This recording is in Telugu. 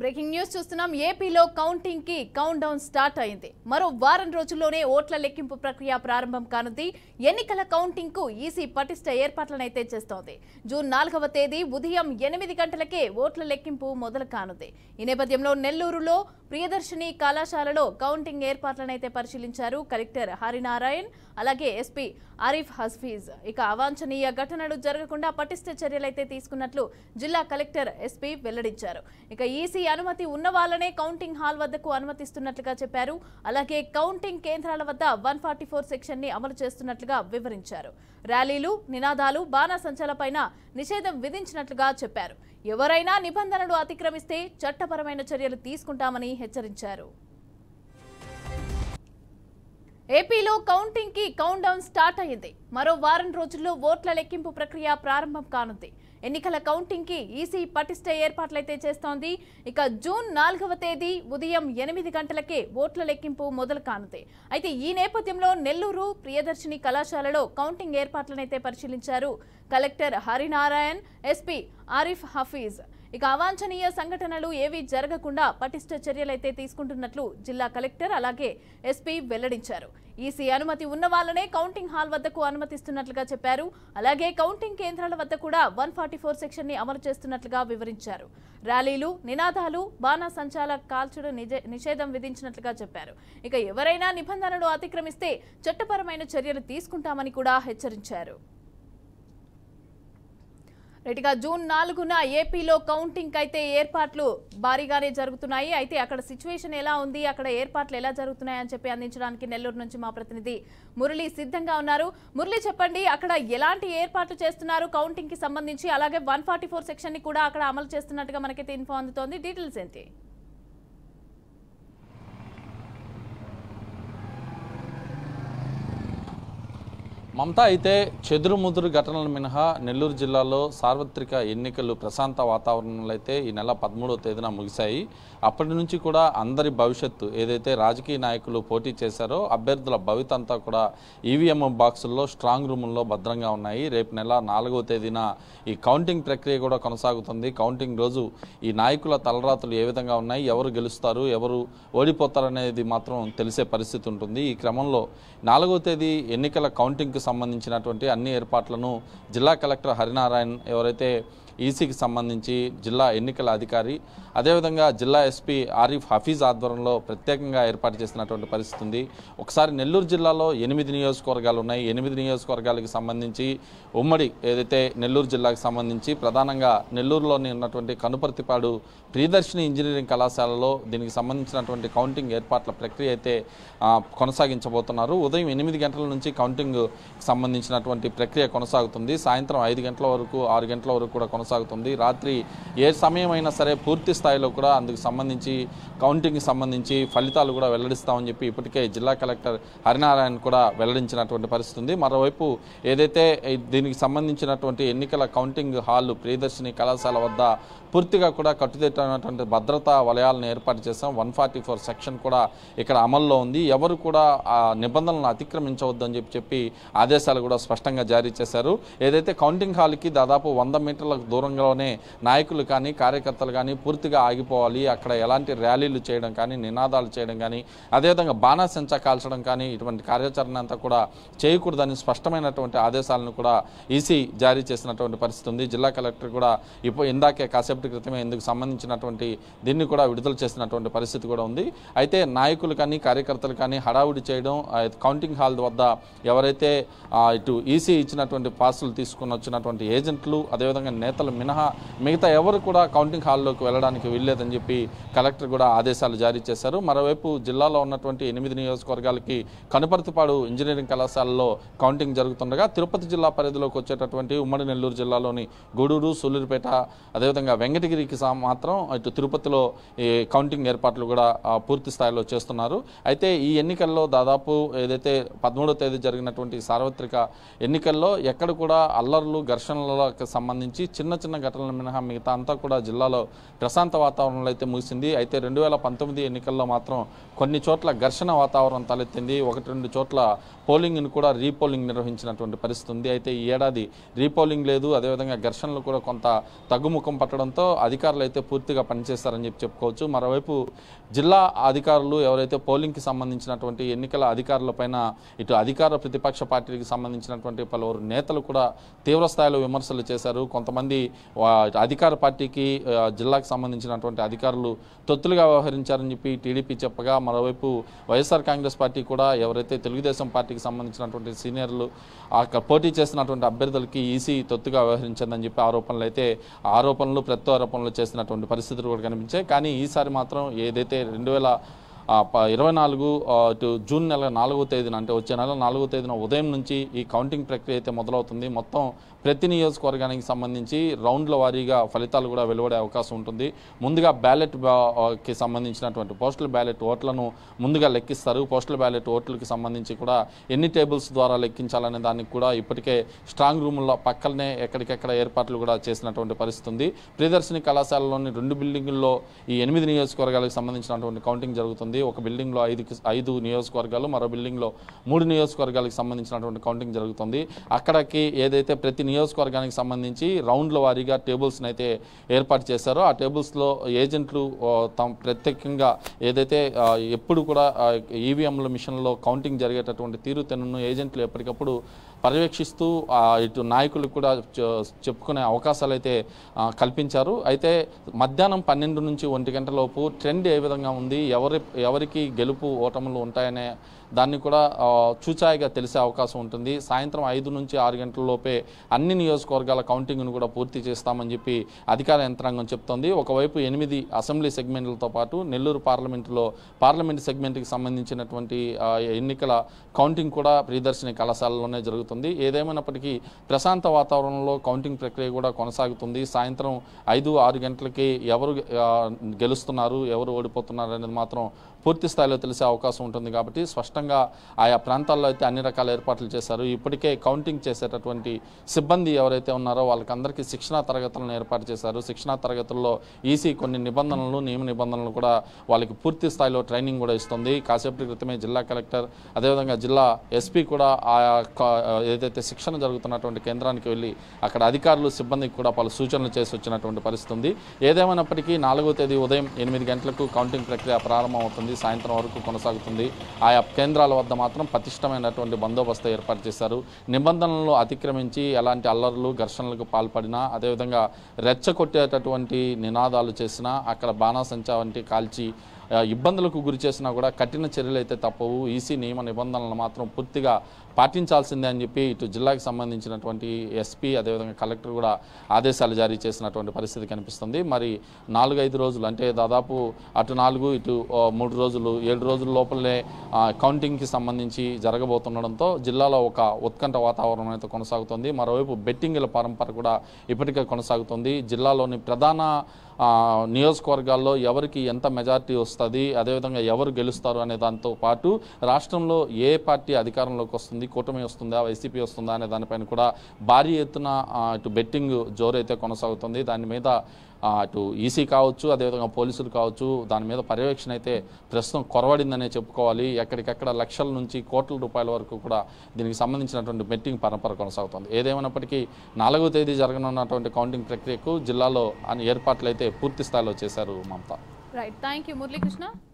బ్రేకింగ్ న్యూస్ చూస్తున్నాం ఏపీలో కౌంటింగ్ కి కౌంట్ డౌన్ స్టార్ట్ అయింది మరో వారం రోజుల్లోనే ఓట్ల లెక్కింపు ప్రక్రియ ప్రారంభం కానుంది ఎన్నికల కౌంటింగ్ కు ఈసీ పటిష్ట ఏర్పాట్లనైతే చేస్తోంది జూన్ నాలుగవ తేదీ ఉదయం ఎనిమిది గంటలకే ఓట్ల లెక్కింపు మొదలు కానుంది ఈ నేపథ్యంలో నెల్లూరులో ప్రియదర్శిని కళాశాలలో కౌంటింగ్ ఏర్పాట్లనైతే పరిశీలించారు కలెక్టర్ హరినారాయణ్ అలాగే ఎస్పీ ఆరిఫ్ హస్ఫీజ్ ఇక అవాంఛనీయ ఘటనలు జరగకుండా పటిష్ట చర్యలైతే తీసుకున్నట్లు జిల్లా కలెక్టర్ ఎస్పీ వెల్లడించారు ఇక ఈసీ అనుమతి ఉన్న వాళ్ళనే కౌంటింగ్ హాల్ వద్దకు అనుమతిస్తున్నట్లుగా చెప్పారు అలాగే కౌంటింగ్ కేంద్రాల వద్ద వన్ ఫార్టీ ఫోర్ సెక్షన్ ని అమలు చేస్తున్నట్లుగా వివరించారు ర్యాలీలు నినాదాలు బాణాసంచాలపైన నిషేధం విధించినట్లుగా చెప్పారు ఎవరైనా నిబంధనలు అతిక్రమిస్తే చట్టపరమైన చర్యలు తీసుకుంటామని హెచ్చరించారు ఏపీలో కౌంటింగ్ కి కౌంట్ డౌన్ స్టార్ట్ అయింది మరో వారం రోజుల్లో ఓట్ల లెక్కింపు ప్రక్రియ ప్రారంభం కానుంది ఎన్నికల కౌంటింగ్ కి ఈసీ పటిష్ట ఏర్పాట్లయితే చేస్తోంది ఇక జూన్ నాలుగవ తేదీ ఉదయం ఎనిమిది గంటలకే ఓట్ల లెక్కింపు మొదలు కానుంది అయితే ఈ నేపథ్యంలో నెల్లూరు ప్రియదర్శిని కళాశాలలో కౌంటింగ్ ఏర్పాట్లనైతే పరిశీలించారు కలెక్టర్ హరినారాయణ్ ఎస్పీ ఆరిఫ్ హఫీజ్ ఇక అవాంఛనీయ సంఘటనలు ఏవీ జరగకుండా పటిష్ట చర్యలైతే తీసుకుంటున్నట్లు జిల్లా కలెక్టర్ అలాగే ఎస్పీ వెల్లడించారు ఈసీ అనుమతి ఉన్న వాళ్ళనే కౌంటింగ్ హాల్ వద్దకు అనుమతిస్తున్నట్లుగా చెప్పారు అలాగే కౌంటింగ్ కేంద్రాల వద్ద కూడా వన్ ఫార్టీ ఫోర్ సెక్షన్ ని అమలు చేస్తున్నట్లుగా వివరించారు ర్యాలీలు నినాదాలు బాణాసంచాల కాల్చుడు నిజ- నిషేధం విధించినట్లుగా చెప్పారు ఇక ఎవరైనా నిబంధనలు అతిక్రమిస్తే చట్టపరమైన చర్యలు తీసుకుంటామని కూడా హెచ్చరించారు రైట్గా జూన్ నాలుగున ఏపీలో కౌంటింగ్ అయితే ఏర్పాట్లు భారీగానే జరుగుతున్నాయి అయితే అక్కడ సిచ్యువేషన్ ఎలా ఉంది అక్కడ ఏర్పాట్లు ఎలా జరుగుతున్నాయి అని చెప్పి అందించడానికి నెల్లూరు నుంచి మా ప్రతినిధి మురళి సిద్ధంగా ఉన్నారు మురళి చెప్పండి అక్కడ ఎలాంటి ఏర్పాట్లు చేస్తున్నారు కౌంటింగ్ కి సంబంధించి అలాగే వన్ ఫార్టీ ఫోర్ సెక్షన్ ని కూడా అక్కడ అమలు చేస్తున్నట్టుగా మనకైతే ఇన్ఫో అందుతోంది డీటెయిల్స్ ఏంటి మమతా అయితే చెదురుముదురు ఘటనలు మినహా నెల్లూరు జిల్లాలో సార్వత్రిక ఎన్నికలు ప్రశాంత వాతావరణంలో అయితే ఈ నెల పదమూడవ తేదీన ముగిశాయి అప్పటి నుంచి కూడా అందరి భవిష్యత్తు ఏదైతే రాజకీయ నాయకులు పోటీ చేశారో అభ్యర్థుల భవిత అంతా కూడా ఈవీఎం బాక్సుల్లో స్ట్రాంగ్ రూముల్లో భద్రంగా ఉన్నాయి రేపు నెల నాలుగవ తేదీన ఈ కౌంటింగ్ ప్రక్రియ కూడా కొనసాగుతుంది కౌంటింగ్ రోజు ఈ నాయకుల తలరాతులు ఏ విధంగా ఉన్నాయి ఎవరు గెలుస్తారు ఎవరు ఓడిపోతారనేది మాత్రం తెలిసే పరిస్థితి ఉంటుంది ఈ క్రమంలో నాలుగవ తేదీ ఎన్నికల కౌంటింగ్కి సంబంధించినటువంటి అన్ని ఏర్పాట్లను జిల్లా కలెక్టర్ హరినారాయణ్ ఎవరైతే ఈసీకి సంబంధించి జిల్లా ఎన్నికల అధికారి అదేవిధంగా జిల్లా ఎస్పీ ఆరిఫ్ హఫీజ్ ఆధ్వర్యంలో ప్రత్యేకంగా ఏర్పాటు చేసినటువంటి పరిస్థితి ఉంది ఒకసారి నెల్లూరు జిల్లాలో ఎనిమిది నియోజకవర్గాలు ఉన్నాయి ఎనిమిది నియోజకవర్గాలకు సంబంధించి ఉమ్మడి ఏదైతే నెల్లూరు జిల్లాకు సంబంధించి ప్రధానంగా నెల్లూరులోని ఉన్నటువంటి కనుపర్తిపాడు ప్రియదర్శిని ఇంజనీరింగ్ కళాశాలలో దీనికి సంబంధించినటువంటి కౌంటింగ్ ఏర్పాట్ల ప్రక్రియ అయితే ఆ, కొనసాగించబోతున్నారు ఉదయం ఎనిమిది గంటల నుంచి కౌంటింగ్ సంబంధించినటువంటి ప్రక్రియ కొనసాగుతుంది సాయంత్రం ఐదు గంటల వరకు ఆరు గంటల వరకు కూడా కొనసాగుతుంది రాత్రి ఏ సమయం అయినా సరే పూర్తి స్థాయిలో కూడా అందుకు సంబంధించి కౌంటింగ్కి సంబంధించి ఫలితాలు కూడా వెల్లడిస్తామని చెప్పి ఇప్పటికే జిల్లా కలెక్టర్ హరినారాయణ కూడా వెల్లడించినటువంటి పరిస్థితి ఉంది మరోవైపు ఏదైతే ఈ దీనికి సంబంధించినటువంటి ఎన్నికల కౌంటింగ్ హాల్ ప్రియదర్శిని కళాశాల వద్ద పూర్తిగా కూడా కట్టుదిట్టమైనటువంటి భద్రతా వలయాలను ఏర్పాటు చేశాం వన్ ఫార్టీ ఫోర్ సెక్షన్ కూడా ఇక్కడ అమల్లో ఉంది ఎవరు కూడా ఆ నిబంధనలను అతిక్రమించవద్దని చెప్పి చెప్పి ఆదేశాలు కూడా స్పష్టంగా జారీ చేశారు ఏదైతే కౌంటింగ్ హాల్కి దాదాపు వంద మీటర్ల దూరంలోనే నాయకులు కానీ కార్యకర్తలు కానీ పూర్తిగా ఆగిపోవాలి అక్కడ ఎలాంటి ర్యాలీలు చేయడం కానీ నినాదాలు చేయడం కానీ అదేవిధంగా బాణాసంచా కాల్చడం కానీ ఇటువంటి కార్యాచరణ అంతా కూడా చేయకూడదని స్పష్టమైనటువంటి ఆదేశాలను కూడా ఈసీ జారీ చేసినటువంటి పరిస్థితి ఉంది జిల్లా కలెక్టర్ కూడా ఇప్పుడు ఇందాకే కాసేపటి క్రితమే ఇందుకు సంబంధించినటువంటి దీన్ని కూడా విడుదల చేసినటువంటి పరిస్థితి కూడా ఉంది అయితే నాయకులు కానీ కార్యకర్తలు కానీ హడావుడి చేయడం ఆ కౌంటింగ్ హాల్ వద్ద ఎవరైతే ఆ, ఇటు ఈసీ ఇచ్చినటువంటి పాసులు తీసుకుని వచ్చినటువంటి ఏజెంట్లు అదేవిధంగా నేతలు మినహా మిగతా ఎవరు కూడా కౌంటింగ్ హాల్లోకి వెళ్ళడానికి వీల్లేదని చెప్పి కలెక్టర్ కూడా ఆదేశాలు జారీ చేశారు మరోవైపు జిల్లాలో ఉన్నటువంటి ఎనిమిది నియోజకవర్గాలకి కనుపర్తిపాడు ఇంజనీరింగ్ కళాశాలలో కౌంటింగ్ జరుగుతుండగా తిరుపతి జిల్లా పరిధిలోకి వచ్చేటటువంటి ఉమ్మడి నెల్లూరు జిల్లాలోని గూడూరు సూలూరుపేట అదేవిధంగా వెంకటగిరికి సా- మాత్రం ఇటు తిరుపతిలో ఈ కౌంటింగ్ ఏర్పాట్లు కూడా ఆ, పూర్తి స్థాయిలో చేస్తున్నారు అయితే ఈ ఎన్నికల్లో దాదాపు ఏదైతే పదమూడో తేదీ జరిగినటువంటి సార్వత్రిక ఎన్నికల్లో ఎక్కడ కూడా అల్లర్లు ఘర్షణలకు సంబంధించి చిన్న చిన్న చిన్న ఘటనలు మినహా మిగతా అంతా కూడా జిల్లాలో ప్రశాంత వాతావరణంలో అయితే ముగిసింది అయితే రెండు వేల పంతొమ్మిది ఎన్నికల్లో మాత్రం కొన్ని చోట్ల ఘర్షణ వాతావరణం తలెత్తింది ఒకటి రెండు చోట్ల పోలింగ్ను కూడా రీపోలింగ్ నిర్వహించినటువంటి పరిస్థితి ఉంది అయితే ఈ ఏడాది రీపోలింగ్ లేదు అదేవిధంగా ఘర్షణలు కూడా కొంత తగ్గుముఖం పట్టడంతో అధికారులు అయితే పూర్తిగా పనిచేస్తారని చెప్పి చెప్పుకోవచ్చు మరోవైపు జిల్లా అధికారులు ఎవరైతే పోలింగ్కి సంబంధించినటువంటి ఎన్నికల అధికారులపైన ఇటు అధికార ప్రతిపక్ష పార్టీకి సంబంధించినటువంటి పలువురు నేతలు కూడా తీవ్ర స్థాయిలో విమర్శలు చేశారు కొంతమంది వా- అధికార పార్టీకి ఆ, జిల్లాకు సంబంధించినటువంటి అధికారులు తొత్తులుగా వ్యవహరించారని చెప్పి టీడీపీ చెప్పగా మరోవైపు వైఎస్ఆర్ కాంగ్రెస్ పార్టీ కూడా ఎవరైతే తెలుగుదేశం పార్టీకి సంబంధించినటువంటి సీనియర్లు ఆ క- పోటీ చేస్తున్నటువంటి అభ్యర్థులకి ఈసీ తొత్తుగా వ్యవహరించిందని చెప్పి ఆరోపణలు అయితే ఆరోపణలు ప్రత్యారోపణలు చేసినటువంటి పరిస్థితులు కూడా కనిపించాయి కానీ ఈసారి మాత్రం ఏదైతే రెండు వేల ఆ, ప- ఇరవై నాలుగు ఆ, ఇటు జూన్ నెల నాలుగో తేదీన అంటే వచ్చే నెల నాలుగో తేదీన ఉదయం నుంచి ఈ కౌంటింగ్ ప్రక్రియ అయితే మొదలవుతుంది మొత్తం ప్రతి నియోజకవర్గానికి సంబంధించి రౌండ్ల వారీగా ఫలితాలు కూడా వెలువడే అవకాశం ఉంటుంది ముందుగా బ్యాలెట్ కి సంబంధించినటువంటి పోస్టల్ బ్యాలెట్ ఓట్లను ముందుగా లెక్కిస్తారు పోస్టల్ బ్యాలెట్ ఓట్లకి సంబంధించి కూడా ఎన్ని టేబుల్స్ ద్వారా లెక్కించాలనే దానికి కూడా ఇప్పటికే స్ట్రాంగ్ రూముల్లో పక్కనే ఎక్కడికెక్కడ ఏర్పాట్లు కూడా చేసినటువంటి పరిస్థితి ఉంది ప్రియదర్శిని కళాశాలలోని రెండు బిల్డింగుల్లో ఈ ఎనిమిది నియోజకవర్గాలకు సంబంధించినటువంటి కౌంటింగ్ జరుగుతుంది ఒక బిల్డింగ్లో ఐదు ఐదు నియోజకవర్గాలు మరో బిల్డింగ్లో మూడు నియోజకవర్గాలకు సంబంధించినటువంటి కౌంటింగ్ జరుగుతుంది అక్కడికి ఏదైతే ప్రతి నియోజకవర్గానికి సంబంధించి రౌండ్ల వారీగా టేబుల్స్ని అయితే ఏర్పాటు చేశారో ఆ టేబుల్స్లో ఏజెంట్లు ఆ, తమ ప్రత్యేకంగా ఏదైతే ఆ, ఎప్పుడు కూడా ఈవీఎంల మిషన్లో కౌంటింగ్ జరిగేటటువంటి తీరుతెన్నును ఏజెంట్లు ఎప్పటికప్పుడు పర్యవేక్షిస్తూ ఆ, ఇటు నాయకులకు కూడా చె- చెప్పుకునే అవకాశాలు అయితే ఆ, కల్పించారు అయితే మధ్యాహ్నం పన్నెండు నుంచి ఒంటి గంట లోపు ట్రెండ్ ఏ విధంగా ఉంది ఎవరి ఎవరికి గెలుపు ఓటములు ఉంటాయనే దాన్ని కూడా ఆ, చూచాయిగా తెలిసే అవకాశం ఉంటుంది సాయంత్రం ఐదు నుంచి ఆరు గంటల లోపే అన్ని నియోజకవర్గాల కౌంటింగ్ను కూడా పూర్తి చేస్తామని చెప్పి అధికార యంత్రాంగం చెప్తోంది ఒకవైపు ఎనిమిది అసెంబ్లీ సెగ్మెంట్లతో పాటు నెల్లూరు పార్లమెంటులో పార్లమెంట్ సెగ్మెంట్కి సంబంధించినటువంటి ఆ, ఎన్నికల కౌంటింగ్ కూడా ప్రియదర్శిని కళాశాలలోనే జరుగుతుంది ఏదేమైనప్పటికీ ప్రశాంత వాతావరణంలో కౌంటింగ్ ప్రక్రియ కూడా కొనసాగుతుంది సాయంత్రం ఐదు ఆరు గంటలకి ఎవరు ఆ, గెలుస్తున్నారు ఎవరు ఓడిపోతున్నారు అనేది మాత్రం పూర్తి స్థాయిలో తెలిసే అవకాశం ఉంటుంది కాబట్టి స్పష్టంగా ఆయా ప్రాంతాల్లో అయితే అన్ని రకాల ఏర్పాట్లు చేశారు ఇప్పటికే కౌంటింగ్ చేసేటటువంటి సిబ్బంది ఎవరైతే ఉన్నారో వాళ్ళకందరికీ శిక్షణా తరగతులను ఏర్పాటు చేశారు శిక్షణా తరగతుల్లో ఈసీ కొన్ని నిబంధనలు నియమ నిబంధనలు కూడా వాళ్ళకి పూర్తి స్థాయిలో ట్రైనింగ్ కూడా ఇస్తుంది కాసేపటి క్రితమే జిల్లా కలెక్టర్ అదేవిధంగా జిల్లా ఎస్పీ కూడా ఆయా క- ఏదైతే శిక్షణ జరుగుతున్నటువంటి కేంద్రానికి వెళ్ళి అక్కడ అధికారులు సిబ్బందికి కూడా పలు సూచనలు చేసి వచ్చినటువంటి పరిస్థితి ఉంది ఏదేమైనప్పటికీ నాలుగో తేదీ ఉదయం ఎనిమిది గంటలకు కౌంటింగ్ ప్రక్రియ ప్రారంభం అవుతుంది సాయంత్రం వరకు కొనసాగుతుంది ఆయా కేంద్రాల వద్ద మాత్రం పటిష్టమైనటువంటి బందోబస్తు ఏర్పాటు చేశారు నిబంధనలను అతిక్రమించి ఎలాంటి అల్లర్లు ఘర్షణలకు పాల్పడినా అదేవిధంగా రెచ్చగొట్టేటటువంటి నినాదాలు చేసినా అక్కడ బాణాసంచా వంటి కాల్చి ఆ, ఇబ్బందులకు గురి చేసినా కూడా కఠిన చర్యలు అయితే తప్పవు ఈసీ నియమ నిబంధనలను మాత్రం పూర్తిగా పాటించాల్సిందే అని చెప్పి ఇటు జిల్లాకి సంబంధించినటువంటి ఎస్పీ అదేవిధంగా కలెక్టర్ కూడా ఆదేశాలు జారీ చేసినటువంటి పరిస్థితి కనిపిస్తుంది మరి నాలుగైదు రోజులు అంటే దాదాపు అటు నాలుగు ఇటు ఆ, మూడు రోజులు ఏడు రోజుల లోపలనే ఆ, కౌంటింగ్కి సంబంధించి జరగబోతుండడంతో జిల్లాలో ఒక ఉత్కంఠ వాతావరణం అయితే కొనసాగుతుంది మరోవైపు బెట్టింగ్ల పరంపర కూడా ఇప్పటికే కొనసాగుతుంది జిల్లాలోని ప్రధాన ఆ, నియోజకవర్గాల్లో ఎవరికి ఎంత మెజారిటీ వస్తుంది అదేవిధంగా ఎవరు గెలుస్తారు అనే దాంతో పాటు రాష్ట్రంలో ఏ పార్టీ అధికారంలోకి వస్తుంది కూటమి వస్తుందా వైసీపీ వస్తుందా అనే దానిపైన కూడా భారీ ఎత్తున ఆ, ఇటు బెట్టింగ్ జోరైతే కొనసాగుతుంది దాని మీద ఆ, అటు ఈసీ కావచ్చు అదేవిధంగా పోలీసులు కావచ్చు దాని మీద పర్యవేక్షణ అయితే ప్రస్తుతం కొరవడిందనే చెప్పుకోవాలి ఎక్కడికెక్కడ లక్షల నుంచి కోట్ల రూపాయల వరకు కూడా దీనికి సంబంధించినటువంటి బెట్టింగ్ పరంపర కొనసాగుతుంది ఏదేమైనప్పటికీ నాలుగో తేదీ జరగనున్నటువంటి కౌంటింగ్ ప్రక్రియకు జిల్లాలో అన్ని ఏర్పాట్లు అయితే పూర్తి స్థాయిలో చేశారు Mamata right thank you Muralikrishna